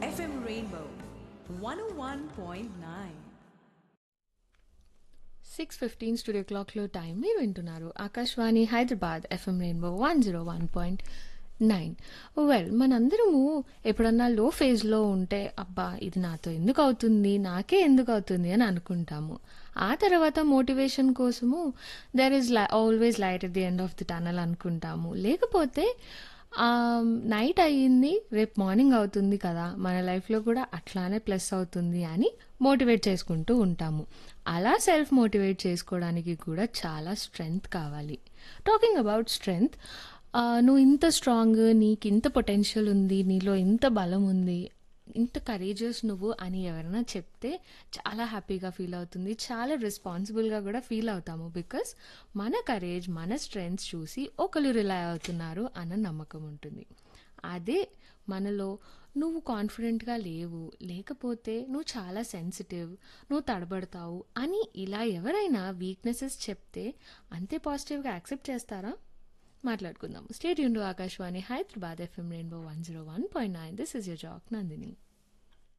FM Rainbow 101.9. Six fifteen studio క్లాక్లో time మీరు వింటున్నారు Akashvani Hyderabad FM rainbow one zero one point nine well మనందరము ఎప్పుడన్నా లో ఫేజ్లో ఉంటే అబ్బా ఇది నాతో ఎందుకు అవుతుంది నాకే ఎందుకు అవుతుంది అని అనుకుంటాము ఆ తర్వాత మోటివేషన్ కోసము there is always light at the end of the tunnel అనుకుంటాము లేకపోతే నైట్ అయ్యింది రేపు మార్నింగ్ అవుతుంది కదా మన లైఫ్లో కూడా అట్లానే ప్లస్ అవుతుంది అని మోటివేట్ చేసుకుంటూ ఉంటాము అలా సెల్ఫ్ మోటివేట్ చేసుకోవడానికి కూడా చాలా స్ట్రెంగ్త్ కావాలి టాకింగ్ అబౌట్ స్ట్రెంగ్త్ నువ్వు ఇంత స్ట్రాంగ్ నీకు ఇంత పొటెన్షియల్ ఉంది నీలో ఇంత బలం ఉంది ఇంత కరేజియస్ నువ్వు అని ఎవరైనా చెప్తే చాలా హ్యాపీగా ఫీల్ అవుతుంది చాలా రెస్పాన్సిబుల్గా కూడా ఫీల్ అవుతాము బికాస్ మన కరేజ్ మన స్ట్రెంగ్స్ చూసి ఒకరు రిలై అవుతున్నారు అన్న నమ్మకం ఉంటుంది అదే మనలో నువ్వు కాన్ఫిడెంట్గా లేవు లేకపోతే నువ్వు చాలా సెన్సిటివ్ నువ్వు తడబడతావు అని ఇలా ఎవరైనా వీక్నెసెస్ చెప్తే అంతే పాజిటివ్గా యాక్సెప్ట్ చేస్తారా మాట్లాడుకుందాం స్టేట్ యూన్ Akashvani Hyderabad FM rainbow one zero one point nine this is your jock Nandini